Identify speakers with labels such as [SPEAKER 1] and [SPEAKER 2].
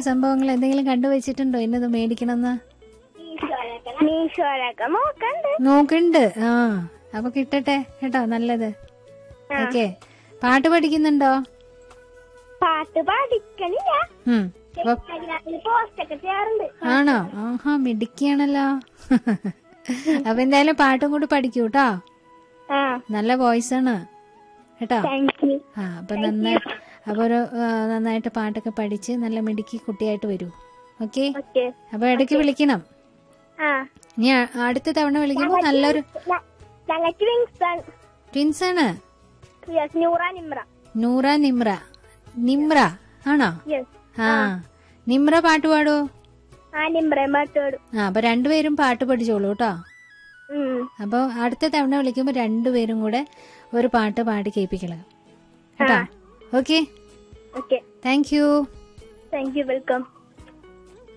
[SPEAKER 1] സംഭവങ്ങൾ എന്തെങ്കിലും കണ്ടുവച്ചിട്ടുണ്ടോ എന്നത് മേടിക്കണമെന്ന്
[SPEAKER 2] മീശോലൊക്കെ നോക്കണ്ട്
[SPEAKER 1] നോക്കണ്ട് ആ അപ്പൊ കിട്ടട്ടെ കേട്ടോ നല്ലത് ഓക്കെ പാട്ട് പഠിക്കുന്നുണ്ടോ
[SPEAKER 2] പാട്ട് പഠിക്കണില്ല
[SPEAKER 1] ഉം അപ്പൊ
[SPEAKER 2] ഇൻസ്റ്റാഗ്രാമിൽ പോസ്റ്റ് ഒക്കെ ചെയ്യാറുണ്ട്
[SPEAKER 1] ആണോ ആഹാ മിടുക്കിയാണല്ലോ അപ്പൊ എന്തായാലും പാട്ടും കൂടി പഠിക്കൂ കേട്ടോ
[SPEAKER 2] ആ
[SPEAKER 1] നല്ല വോയിസ് ആണ് കേട്ടോ
[SPEAKER 2] താങ്ക് യു
[SPEAKER 1] ആ അപ്പൊ നന്നായി അപ്പൊ ഒരു ആ, നന്നായിട്ട് പാട്ടൊക്കെ പഠിച്ച് നല്ല മിടുക്കി കുട്ടിയായിട്ട് വരൂ ഓക്കെ
[SPEAKER 2] ഓക്കെ
[SPEAKER 1] അപ്പൊ ഇടയ്ക്ക് വിളിക്കണം
[SPEAKER 2] ആ
[SPEAKER 1] ഇനി അ- അടുത്ത തവണ വിളിക്കുമ്പോ നല്ലൊരു
[SPEAKER 2] ഞങ്ങൾക്ക് വിങ്സ്
[SPEAKER 1] ട്വിൻസ് ആണ്
[SPEAKER 2] യെസ് നൂറ നിമ്ര
[SPEAKER 1] നൂറ നിമ്ര നിമ്ര ആണോ
[SPEAKER 2] യെസ്
[SPEAKER 1] ആ നിമ്ര പാട്ട് പാടോ
[SPEAKER 2] ആ നിമ്ര പാട്ടോട്
[SPEAKER 1] ആ അപ്പൊ രണ്ടുപേരും പാട്ട് പഠിച്ചോളൂ കേട്ടോ
[SPEAKER 2] ഉം
[SPEAKER 1] അപ്പൊ അടുത്ത തവണ വിളിക്കുമ്പോ രണ്ടുപേരും കൂടെ ഒരു പാട്ട് പാടി കേൾപ്പിക്കണം കേട്ടോ okay
[SPEAKER 2] okay
[SPEAKER 1] thank you
[SPEAKER 2] thank you welcome